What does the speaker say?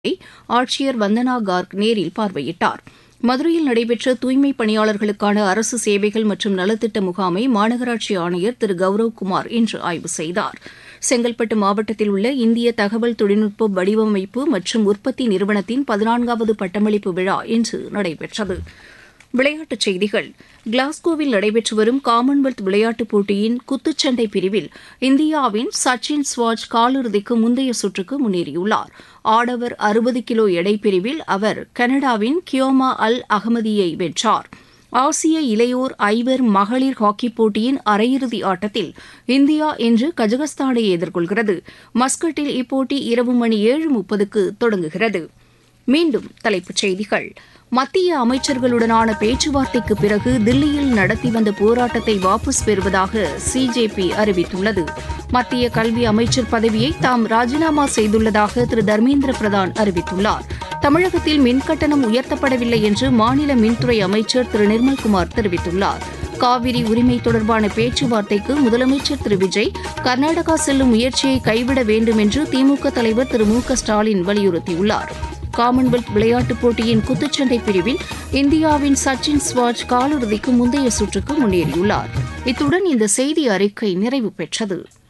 ஆட்சியர் வந்தனா கார்க் நேரில் பார்வையிட்டார் மதுரையில் நடைபெற்ற தூய்மைப் பணியாளர்களுக்கான அரசு சேவைகள் மற்றும் நலத்திட்ட முகாமை மாநகராட்சி ஆணையர் திரு கௌரவ்குமார் இன்று ஆய்வு செய்தார் செங்கல்பட்டு மாவட்டத்தில் உள்ள இந்திய தகவல் தொழில்நுட்ப வடிவமைப்பு மற்றும் உற்பத்தி நிறுவனத்தின் பதினான்காவது பட்டமளிப்பு விழா இன்று நடைபெற்றது விளையாட்டுச் செய்திகள் கிளாஸ்கோவில் நடைபெற்று வரும் காமன்வெல்த் விளையாட்டுப் போட்டியின் குத்துச்சண்டை பிரிவில் இந்தியாவின் சச்சின் ஸ்வாஜ் காலிறுதிக்கு முந்தைய சுற்றுக்கு முன்னேறியுள்ளார் ஆடவர் அறுபது கிலோ எடை பிரிவில் அவர் கனடாவின் கியோமா அல் அகமதியை வென்றார் ஆசிய இளையோர் ஐவர் மகளிர் ஹாக்கிப் போட்டியின் அரையிறுதி ஆட்டத்தில் இந்தியா இன்று கஜகஸ்தானை எதிர்கொள்கிறது மஸ்கட்டில் இப்போட்டி இரவு மணி ஏழு முப்பதுக்கு தொடங்குகிறது மீண்டும் தலைப்புச் செய்திகள் மத்திய அமைச்சர்களுடனான பேச்சுவார்த்தைக்கு பிறகு தில்லியில் நடத்தி வந்த போராட்டத்தை வாபஸ் பெறுவதாக சிஜேபி அறிவித்துள்ளது மத்திய கல்வி அமைச்சர் பதவியை தாம் ராஜினாமா செய்துள்ளதாக திரு தர்மேந்திர பிரதான் அறிவித்துள்ளார் தமிழகத்தில் மின்கட்டணம் உயர்த்தப்படவில்லை என்று மாநில மின்துறை அமைச்சர் திரு நிர்மல்குமார் தெரிவித்துள்ளார் காவிரி உரிமை தொடர்பான பேச்சுவார்த்தைக்கு முதலமைச்சர் திரு விஜய் கர்நாடகா செல்லும் முயற்சியை கைவிட வேண்டும் என்று திமுக தலைவர் திரு மு க ஸ்டாலின் வலியுறுத்தியுள்ளார் காமன்வெல்த் விளையாட்டுப் போட்டியின் குத்துச்சண்டை பிரிவில் இந்தியாவின் சச்சின் ஸ்வாஜ் காலிறுதிக்கு முந்தைய சுற்றுக்கு முன்னேறியுள்ளார் இத்துடன் இந்த செய்தி அறிக்கை நிறைவு பெற்றது